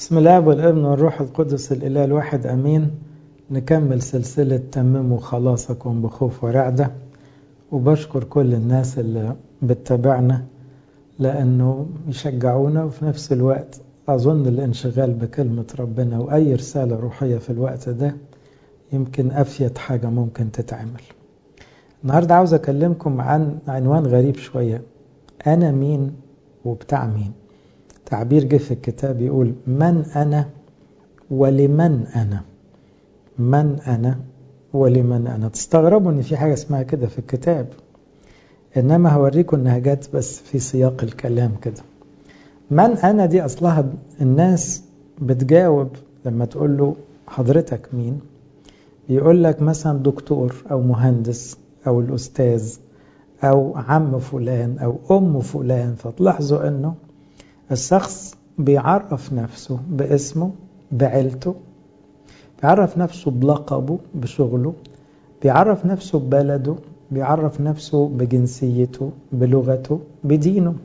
بسم الله والابن والروح القدس الإله الواحد أمين نكمل سلسلة تمموا خلاصكم بخوف ورعدة وبشكر كل الناس اللي بتتابعنا لأنه يشجعونا وفي نفس الوقت أظن الانشغال بكلمة ربنا وأي رسالة روحية في الوقت ده يمكن أفيد حاجة ممكن تتعمل النهاردة عاوز أكلمكم عن عنوان غريب شوية أنا مين وبتاع مين تعبير جه في الكتاب يقول من أنا ولمن أنا من أنا ولمن أنا تستغربوا إن في حاجة اسمها كده في الكتاب إنما هوريكم إنها جت بس في سياق الكلام كده من أنا دي أصلها الناس بتجاوب لما تقول له حضرتك مين يقول لك مثلا دكتور أو مهندس أو الأستاذ أو عم فلان أو أم فلان فتلاحظوا أنه الشخص بيعرف نفسه باسمه بعيلته بيعرف نفسه بلقبه بشغله بيعرف نفسه ببلده بيعرف نفسه بجنسيته بلغته بدينه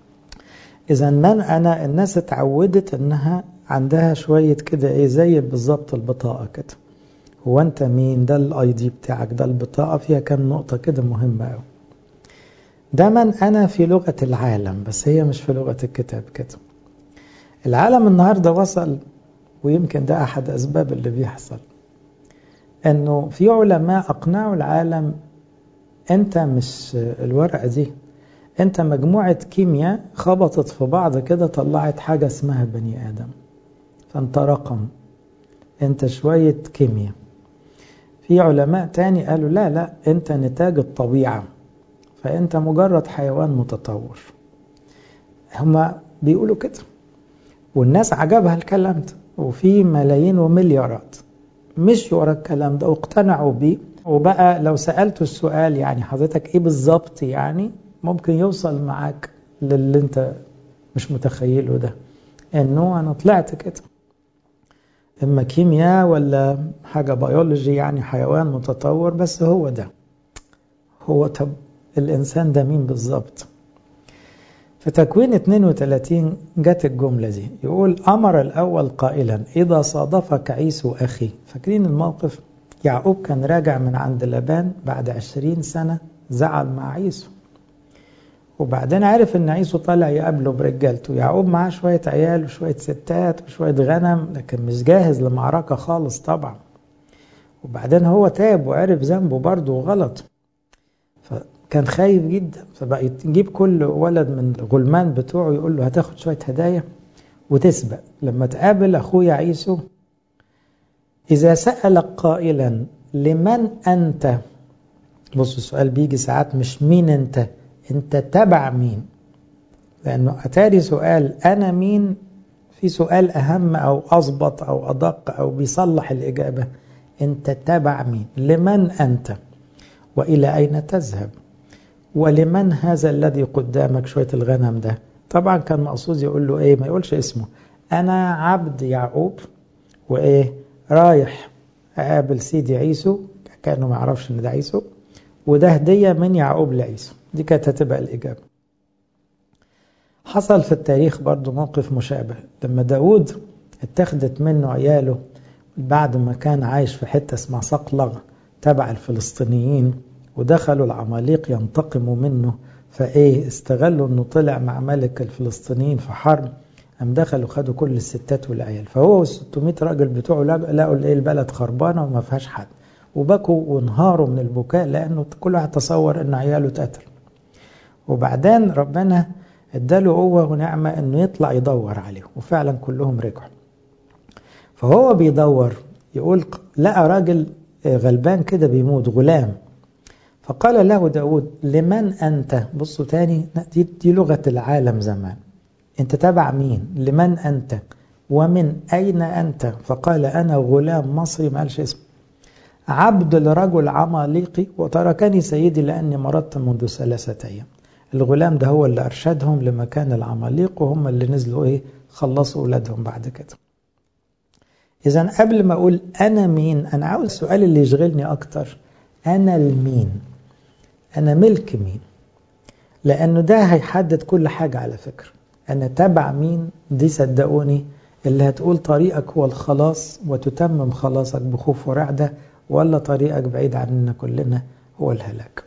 إذا من أنا الناس اتعودت إنها عندها شوية كده إيه زي بالظبط البطاقة كده هو أنت مين ده الأي دي بتاعك ده البطاقة فيها كام نقطة كده مهمة أوي ده من أنا في لغة العالم بس هي مش في لغة الكتاب كده العالم النهاردة وصل ويمكن ده أحد أسباب اللي بيحصل أنه في علماء أقنعوا العالم أنت مش الورقة دي أنت مجموعة كيمياء خبطت في بعض كده طلعت حاجة اسمها بني آدم فأنت رقم أنت شوية كيمياء في علماء تاني قالوا لا لا أنت نتاج الطبيعة فأنت مجرد حيوان متطور هما بيقولوا كده والناس عجبها الكلام ده وفي ملايين ومليارات مشوا ورا الكلام ده واقتنعوا بيه وبقى لو سألته السؤال يعني حضرتك ايه بالظبط يعني ممكن يوصل معاك للي انت مش متخيله ده انه انا طلعت كده اما كيمياء ولا حاجة بيولوجي يعني حيوان متطور بس هو ده هو طب الإنسان ده مين بالظبط في تكوين 32 جت الجملة دي يقول أمر الأول قائلا إذا صادفك عيسو أخي فاكرين الموقف يعقوب كان راجع من عند لبان بعد 20 سنة زعل مع عيسو وبعدين عرف ان عيسو طالع يقابله برجالته يعقوب معاه شوية عيال وشوية ستات وشوية غنم لكن مش جاهز لمعركة خالص طبعا وبعدين هو تاب وعرف ذنبه برضه وغلط كان خايف جدا فبقى يجيب كل ولد من الغلمان بتوعه يقول له هتاخد شوية هدايا وتسبق لما تقابل أخويا عيسو إذا سألك قائلا لمن أنت بص السؤال بيجي ساعات مش مين أنت أنت تبع مين لأنه أتاري سؤال أنا مين في سؤال أهم أو أضبط أو أدق أو بيصلح الإجابة أنت تبع مين لمن أنت وإلى أين تذهب ولمن هذا الذي قدامك شوية الغنم ده طبعا كان مقصود يقول له ايه ما يقولش اسمه انا عبد يعقوب وايه رايح اقابل سيدي عيسو كانه ما يعرفش ان ده عيسو وده هدية من يعقوب لعيسو دي كانت هتبقى الإجابة حصل في التاريخ برضو موقف مشابه لما داود اتخذت منه عياله بعد ما كان عايش في حتة اسمها صقلغ تبع الفلسطينيين ودخلوا العماليق ينتقموا منه فايه استغلوا انه طلع مع ملك الفلسطينيين في حرب قام دخلوا خدوا كل الستات والعيال فهو وال600 راجل بتوعه لقوا الايه البلد خربانه وما فيهاش حد وبكوا وانهاروا من البكاء لانه كل واحد تصور ان عياله اتقتل وبعدين ربنا اداله قوه ونعمه انه يطلع يدور عليهم وفعلا كلهم رجعوا فهو بيدور يقول لقى راجل غلبان كده بيموت غلام فقال له داود لمن أنت بصوا تاني دي, دي لغة العالم زمان أنت تبع مين لمن أنت ومن أين أنت فقال أنا غلام مصري ما قالش اسمه عبد لرجل عماليقي وتركني سيدي لأني مرضت منذ ثلاثة أيام الغلام ده هو اللي أرشدهم لمكان العماليق وهم اللي نزلوا إيه خلصوا أولادهم بعد كده إذا قبل ما أقول أنا مين أنا عاوز السؤال اللي يشغلني أكتر أنا المين أنا ملك مين لأنه ده هيحدد كل حاجة على فكرة أنا تبع مين دي صدقوني اللي هتقول طريقك هو الخلاص وتتمم خلاصك بخوف ورعدة ولا طريقك بعيد عننا كلنا هو الهلاك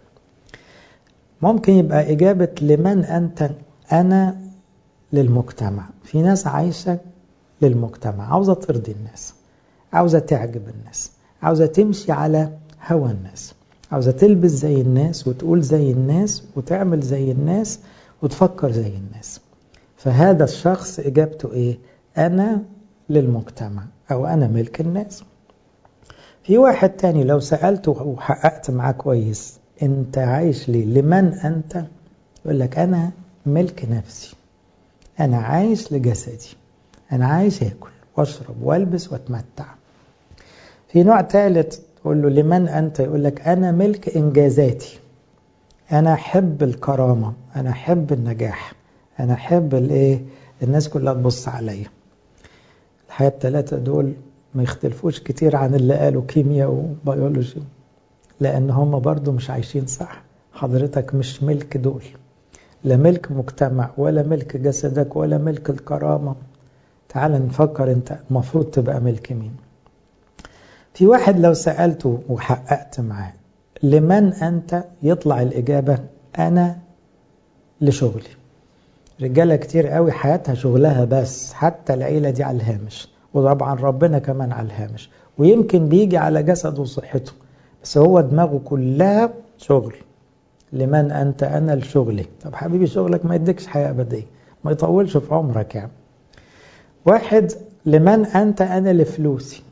ممكن يبقى إجابة لمن أنت أنا للمجتمع في ناس عايشة للمجتمع عاوزة ترضي الناس عاوزة تعجب الناس عاوزة تمشي على هوى الناس عاوزة تلبس زي الناس وتقول زي الناس وتعمل زي الناس وتفكر زي الناس فهذا الشخص إجابته إيه؟ أنا للمجتمع أو أنا ملك الناس في واحد تاني لو سألته وحققت معاه كويس أنت عايش ليه؟ لمن أنت؟ يقول لك أنا ملك نفسي أنا عايش لجسدي أنا عايش أكل وأشرب وألبس وأتمتع في نوع ثالث تقول له لمن أنت يقول لك أنا ملك إنجازاتي أنا أحب الكرامة أنا أحب النجاح أنا أحب الإيه الناس كلها تبص عليا الحياة الثلاثة دول ما يختلفوش كتير عن اللي قالوا كيمياء وبيولوجي لأن هم برضو مش عايشين صح حضرتك مش ملك دول لا ملك مجتمع ولا ملك جسدك ولا ملك الكرامة تعال نفكر انت المفروض تبقى ملك مين في واحد لو سألته وحققت معاه لمن أنت يطلع الإجابة أنا لشغلي رجالة كتير قوي حياتها شغلها بس حتى العيلة دي على الهامش وطبعا ربنا كمان على الهامش ويمكن بيجي على جسده وصحته بس هو دماغه كلها شغل لمن أنت أنا لشغلي طب حبيبي شغلك ما يديكش حياة أبدية ما يطولش في عمرك يعني واحد لمن أنت أنا لفلوسي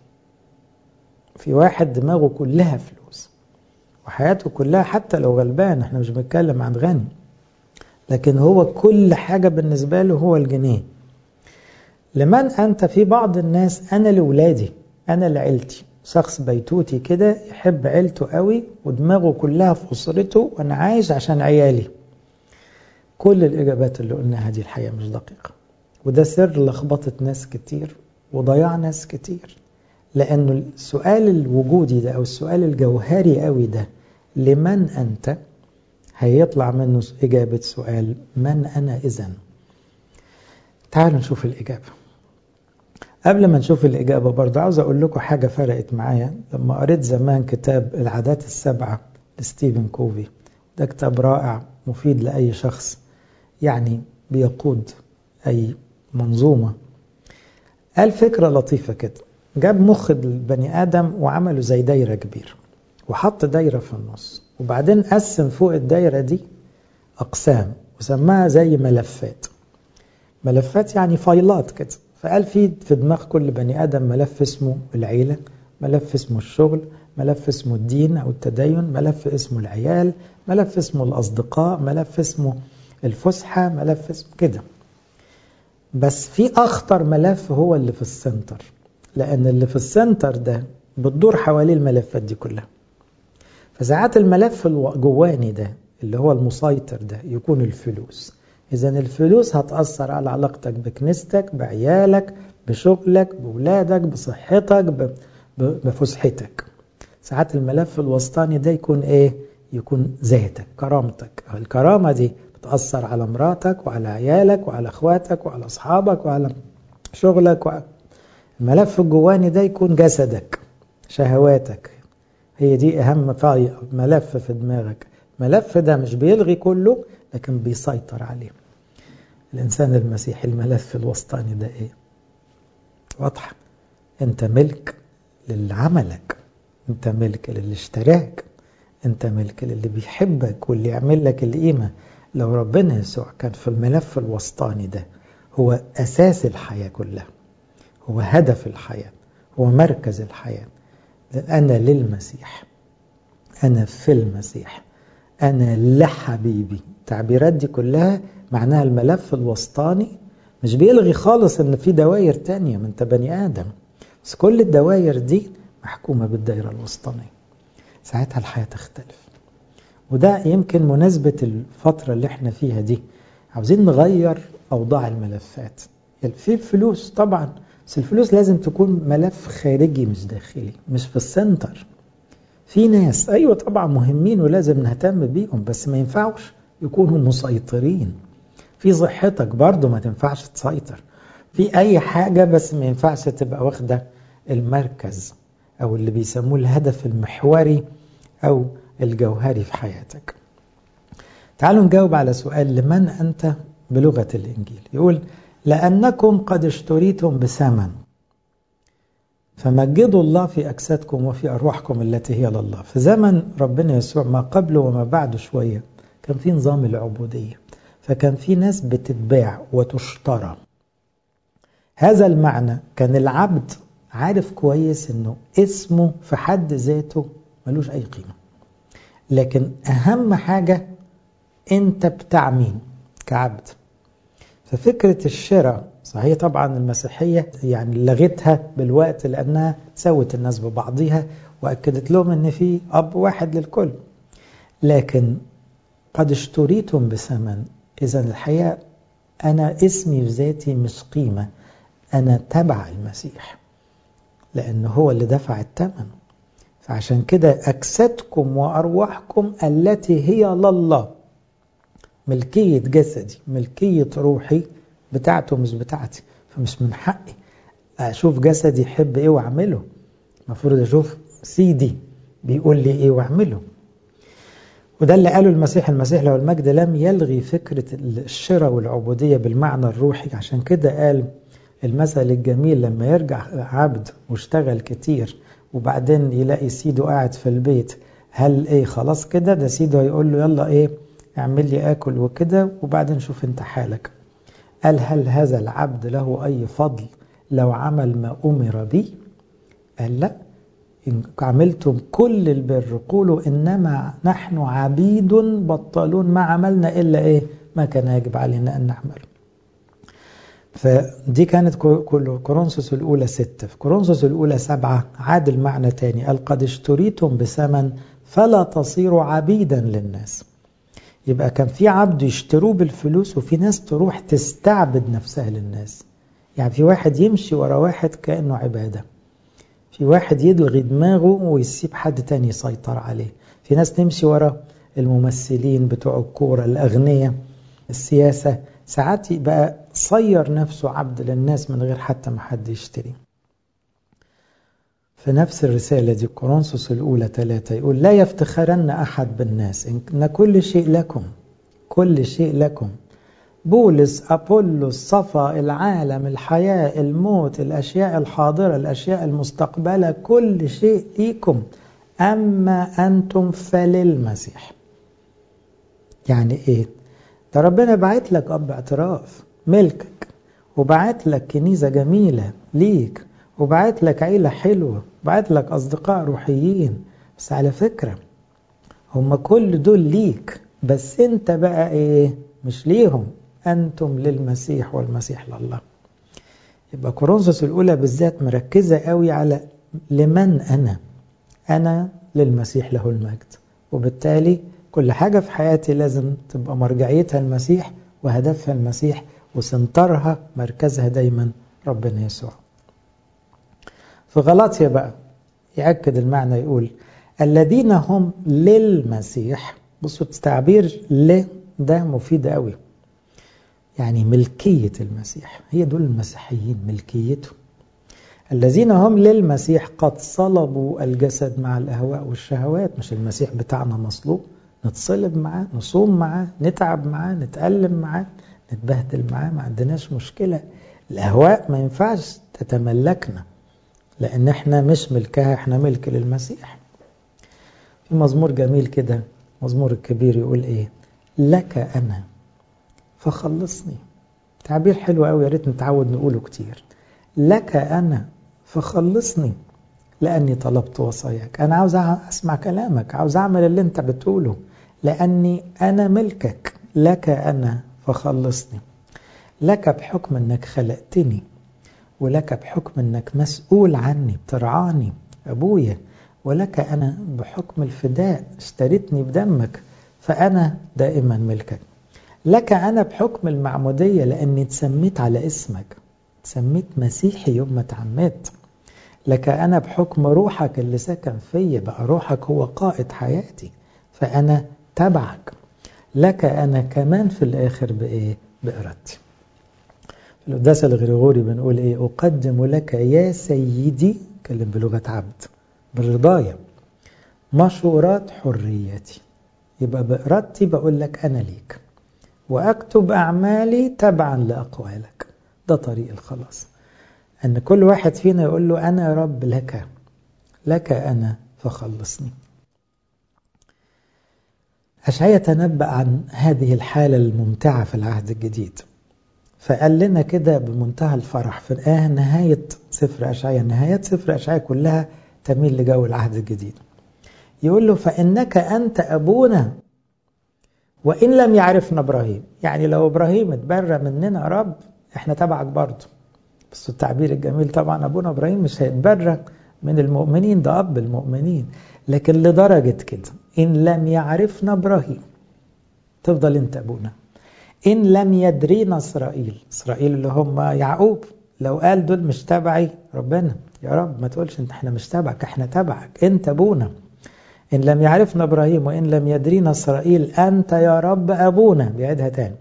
في واحد دماغه كلها فلوس وحياته كلها حتى لو غلبان احنا مش بنتكلم عن غني لكن هو كل حاجة بالنسبة له هو الجنيه لمن أنت في بعض الناس أنا لولادي أنا لعيلتي شخص بيتوتي كده يحب عيلته قوي ودماغه كلها في أسرته وأنا عايش عشان عيالي كل الإجابات اللي قلناها دي الحقيقة مش دقيقة وده سر لخبطة ناس كتير وضياع ناس كتير لأنه السؤال الوجودي ده أو السؤال الجوهري قوي ده لمن أنت هيطلع منه إجابة سؤال من أنا إذن تعالوا نشوف الإجابة قبل ما نشوف الإجابة برضه عاوز أقول لكم حاجة فرقت معايا لما قريت زمان كتاب العادات السبعة لستيفن كوفي ده كتاب رائع مفيد لأي شخص يعني بيقود أي منظومة قال فكرة لطيفة كده جاب مخ البني آدم وعمله زي دايرة كبيرة وحط دايرة في النص وبعدين قسم فوق الدايرة دي أقسام وسماها زي ملفات ملفات يعني فايلات كده فقال في في دماغ كل بني آدم ملف اسمه العيلة ملف اسمه الشغل ملف اسمه الدين أو التدين ملف اسمه العيال ملف اسمه الأصدقاء ملف اسمه الفسحة ملف اسمه كده بس في أخطر ملف هو اللي في السنتر لأن اللي في السنتر ده بتدور حواليه الملفات دي كلها فساعات الملف الجواني ده اللي هو المسيطر ده يكون الفلوس إذا الفلوس هتأثر على علاقتك بكنيستك بعيالك بشغلك بولادك بصحتك بفسحتك ساعات الملف الوسطاني ده يكون إيه؟ يكون ذاتك كرامتك الكرامة دي بتأثر على مراتك وعلى عيالك وعلى اخواتك وعلى اصحابك وعلى شغلك وعلى الملف الجواني ده يكون جسدك شهواتك هي دي اهم ملف في دماغك الملف ده مش بيلغي كله لكن بيسيطر عليه الانسان المسيحي الملف الوسطاني ده ايه واضحه انت ملك لعملك انت ملك للي اشتراك انت ملك للي بيحبك واللي يعمل لك القيمه لو ربنا يسوع كان في الملف الوسطاني ده هو أساس الحياة كلها هو هدف الحياة هو مركز الحياة أنا للمسيح أنا في المسيح أنا لحبيبي التعبيرات دي كلها معناها الملف الوسطاني مش بيلغي خالص ان في دوائر تانية من انت بني ادم بس كل الدوائر دي محكومة بالدائرة الوسطانية ساعتها الحياة تختلف وده يمكن مناسبة الفترة اللي احنا فيها دي عاوزين نغير أوضاع الملفات يعني في الفلوس طبعا بس الفلوس لازم تكون ملف خارجي مش داخلي مش في السنتر في ناس أيوة طبعا مهمين ولازم نهتم بيهم بس ما ينفعوش يكونوا مسيطرين في صحتك برضو ما تنفعش تسيطر في أي حاجة بس ما ينفعش تبقى واخدة المركز أو اللي بيسموه الهدف المحوري أو الجوهري في حياتك تعالوا نجاوب على سؤال لمن أنت بلغة الإنجيل يقول لأنكم قد اشتريتم بثمن فمجدوا الله في أجسادكم وفي أرواحكم التي هي لله في زمن ربنا يسوع ما قبله وما بعده شوية كان في نظام العبودية فكان في ناس بتتباع وتشترى هذا المعنى كان العبد عارف كويس انه اسمه في حد ذاته ملوش اي قيمة لكن اهم حاجة انت بتاع مين كعبد ففكرة الشراء صحيح طبعا المسيحية يعني لغتها بالوقت لأنها سوت الناس ببعضها وأكدت لهم أن في أب واحد للكل لكن قد اشتريتم بثمن إذا الحقيقة أنا اسمي في ذاتي مش قيمة أنا تبع المسيح لأنه هو اللي دفع الثمن فعشان كده أجسادكم وأرواحكم التي هي لله ملكية جسدي ملكية روحي بتاعته مش بتاعتي فمش من حقي أشوف جسدي يحب إيه وأعمله المفروض أشوف سيدي بيقول لي إيه وأعمله وده اللي قاله المسيح المسيح لو المجد لم يلغي فكرة الشراء والعبودية بالمعنى الروحي عشان كده قال المثل الجميل لما يرجع عبد واشتغل كتير وبعدين يلاقي سيده قاعد في البيت هل ايه خلاص كده ده سيده هيقول له يلا ايه اعمل لي اكل وكده وبعدين شوف انت حالك قال هل هذا العبد له اي فضل لو عمل ما امر به قال لا إن عملتم كل البر قولوا إنما نحن عبيد بطلون ما عملنا إلا إيه ما كان يجب علينا أن نعمل فدي كانت كورنثوس الأولى ستة في كورنثوس الأولى سبعة عاد المعنى تاني قال قد اشتريتم بثمن فلا تصيروا عبيدا للناس يبقى كان في عبد يشتروه بالفلوس وفي ناس تروح تستعبد نفسها للناس يعني في واحد يمشي ورا واحد كأنه عبادة في واحد يلغي دماغه ويسيب حد تاني يسيطر عليه في ناس تمشي ورا الممثلين بتوع الكورة الأغنياء السياسة ساعات يبقى صير نفسه عبد للناس من غير حتى ما حد يشتري في نفس الرسالة دي كورنثوس الأولى ثلاثة يقول لا يفتخرن أحد بالناس إن كل شيء لكم كل شيء لكم بولس أبولس صفا العالم الحياة الموت الأشياء الحاضرة الأشياء المستقبلة كل شيء ليكم أما أنتم فللمسيح يعني إيه ده ربنا بعت لك أب اعتراف ملكك وبعت لك كنيسة جميلة ليك وبعت لك عيلة حلوة وبعت لك أصدقاء روحيين بس على فكرة هم كل دول ليك بس انت بقى ايه مش ليهم أنتم للمسيح والمسيح لله يبقى كورنثوس الأولى بالذات مركزة قوي على لمن أنا أنا للمسيح له المجد وبالتالي كل حاجة في حياتي لازم تبقى مرجعيتها المسيح وهدفها المسيح وسنترها مركزها دايما ربنا يسوع في غلاطيا بقى يأكد المعنى يقول الذين هم للمسيح بصوا التعبير ل ده مفيد قوي يعني ملكية المسيح هي دول المسيحيين ملكيته الذين هم للمسيح قد صلبوا الجسد مع الأهواء والشهوات مش المسيح بتاعنا مصلوب نتصلب معاه نصوم معاه نتعب معاه نتألم معاه نتبهدل معاه ما عندناش مشكلة الأهواء ما ينفعش تتملكنا لأن احنا مش ملكها احنا ملك للمسيح في مزمور جميل كده مزمور الكبير يقول ايه لك أنا فخلصني تعبير حلو قوي يا ريت نتعود نقوله كتير لك أنا فخلصني لأني طلبت وصاياك أنا عاوز أسمع كلامك عاوز أعمل اللي أنت بتقوله لأني أنا ملكك لك أنا فخلصني لك بحكم أنك خلقتني ولك بحكم أنك مسؤول عني بترعاني أبويا ولك أنا بحكم الفداء اشتريتني بدمك فأنا دائما ملكك لك أنا بحكم المعمودية لأني تسميت على اسمك تسميت مسيحي يوم ما تعمدت لك أنا بحكم روحك اللي سكن فيا بقى روحك هو قائد حياتي فأنا تبعك لك أنا كمان في الآخر بإيه؟ بإرادتي في القداس الغريغوري بنقول ايه اقدم لك يا سيدي كلم بلغة عبد بالرضاية مشورات حريتي يبقى بإرادتي بقول لك أنا ليك وأكتب أعمالي تبعا لأقوالك ده طريق الخلاص أن كل واحد فينا يقول له أنا يا رب لك لك أنا فخلصني أشعية تنبأ عن هذه الحالة الممتعة في العهد الجديد فقال لنا كده بمنتهى الفرح في آه نهاية سفر أشعية نهاية سفر أشعية كلها تميل لجو العهد الجديد يقول له فإنك أنت أبونا وإن لم يعرفنا إبراهيم يعني لو إبراهيم اتبرى مننا رب إحنا تبعك برضه بس التعبير الجميل طبعا أبونا إبراهيم مش هيتبرى من المؤمنين ده أب المؤمنين لكن لدرجة كده إن لم يعرفنا إبراهيم تفضل أنت أبونا إن لم يدرينا إسرائيل إسرائيل اللي هم يعقوب لو قال دول مش تبعي ربنا يا رب ما تقولش انت احنا مش تبعك احنا تبعك انت ابونا ان لم يعرفنا ابراهيم وان لم يدرينا اسرائيل انت يا رب ابونا بيعيدها تاني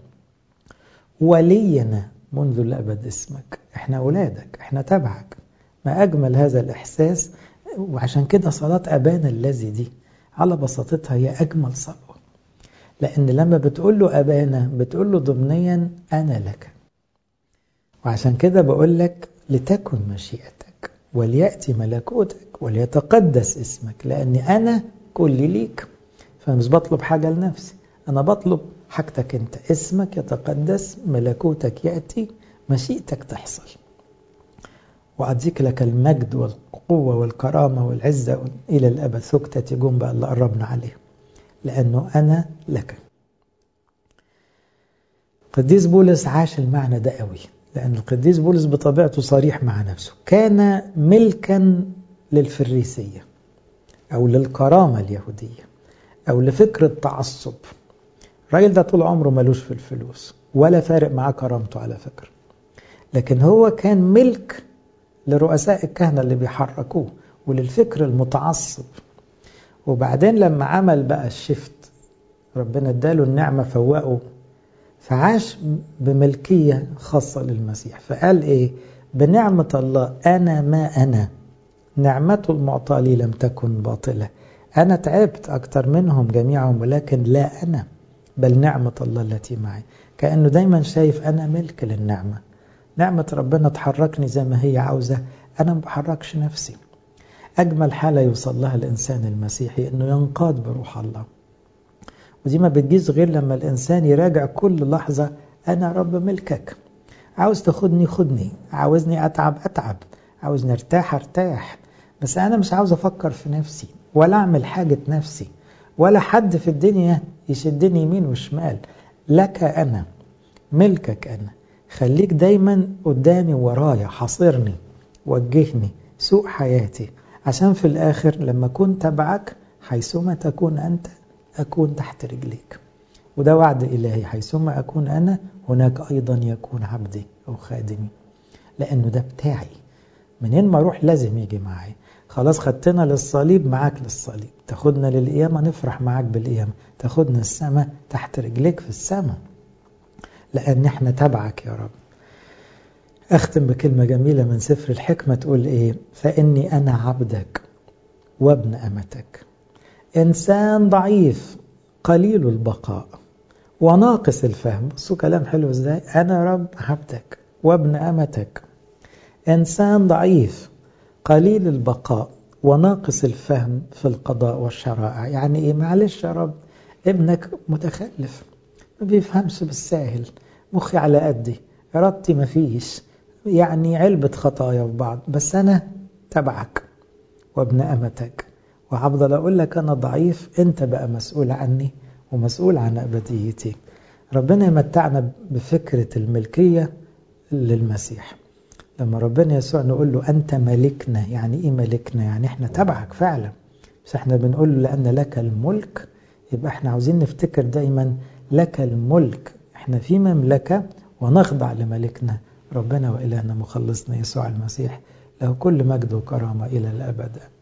ولينا منذ الابد اسمك احنا اولادك احنا تبعك ما اجمل هذا الاحساس وعشان كده صلاه ابانا الذي دي على بساطتها هي اجمل صلوه لان لما بتقول له ابانا بتقول له ضمنيا انا لك وعشان كده بقول لك لتكن مشيئتك وليأتي ملكوتك وليتقدس اسمك لأني أنا كل ليك فمش بطلب حاجة لنفسي أنا بطلب حاجتك أنت اسمك يتقدس ملكوتك يأتي مشيئتك تحصل وأديك لك المجد والقوة والكرامة والعزة إلى الأبد سكتة جم بقى اللي قربنا عليه لأنه أنا لك قديس بولس عاش المعنى ده قوي لأن القديس بولس بطبيعته صريح مع نفسه كان ملكا للفريسية أو للكرامة اليهودية أو لفكر التعصب الراجل ده طول عمره ملوش في الفلوس ولا فارق معاه كرامته على فكرة لكن هو كان ملك لرؤساء الكهنة اللي بيحركوه وللفكر المتعصب وبعدين لما عمل بقى الشفت ربنا اداله النعمة فوقه فعاش بملكية خاصة للمسيح فقال إيه بنعمة الله أنا ما أنا نعمته المعطاة لي لم تكن باطلة أنا تعبت أكثر منهم جميعهم ولكن لا أنا بل نعمة الله التي معي كأنه دايما شايف أنا ملك للنعمة نعمة ربنا تحركني زي ما هي عاوزة أنا ما بحركش نفسي أجمل حالة يوصل لها الإنسان المسيحي أنه ينقاد بروح الله ودي ما بتجيز غير لما الإنسان يراجع كل لحظة أنا رب ملكك عاوز تاخدني خدني عاوزني أتعب أتعب عاوزني ارتاح ارتاح بس أنا مش عاوز أفكر في نفسي ولا أعمل حاجة نفسي ولا حد في الدنيا يشدني يمين وشمال لك أنا ملكك أنا خليك دايما قدامي ورايا حاصرني وجهني سوق حياتي عشان في الآخر لما كنت تبعك حيثما تكون أنت أكون تحت رجليك وده وعد إلهي حيثما أكون أنا هناك أيضا يكون عبدي أو خادمي لأنه ده بتاعي منين ما أروح لازم يجي معي خلاص خدتنا للصليب معاك للصليب تاخدنا للقيامة نفرح معاك بالقيامة تاخدنا السماء تحت رجليك في السماء لأن احنا تبعك يا رب أختم بكلمة جميلة من سفر الحكمة تقول إيه فإني أنا عبدك وابن أمتك إنسان ضعيف قليل البقاء وناقص الفهم بصوا كلام حلو ازاي أنا رب عبدك وابن أمتك إنسان ضعيف قليل البقاء وناقص الفهم في القضاء والشرائع يعني إيه معلش يا رب ابنك متخلف ما بيفهمش بالساهل مخي على قدي إرادتي ما فيش يعني علبة خطايا في بعض بس أنا تبعك وابن أمتك وهفضل أقول لك أنا ضعيف أنت بقى مسؤول عني ومسؤول عن أبديتي ربنا يمتعنا بفكرة الملكية للمسيح لما ربنا يسوع نقول له أنت ملكنا يعني إيه ملكنا يعني إحنا تبعك فعلا بس إحنا بنقول له لأن لك الملك يبقى إحنا عاوزين نفتكر دايما لك الملك إحنا في مملكة ونخضع لملكنا ربنا وإلهنا مخلصنا يسوع المسيح له كل مجد وكرامة إلى الأبد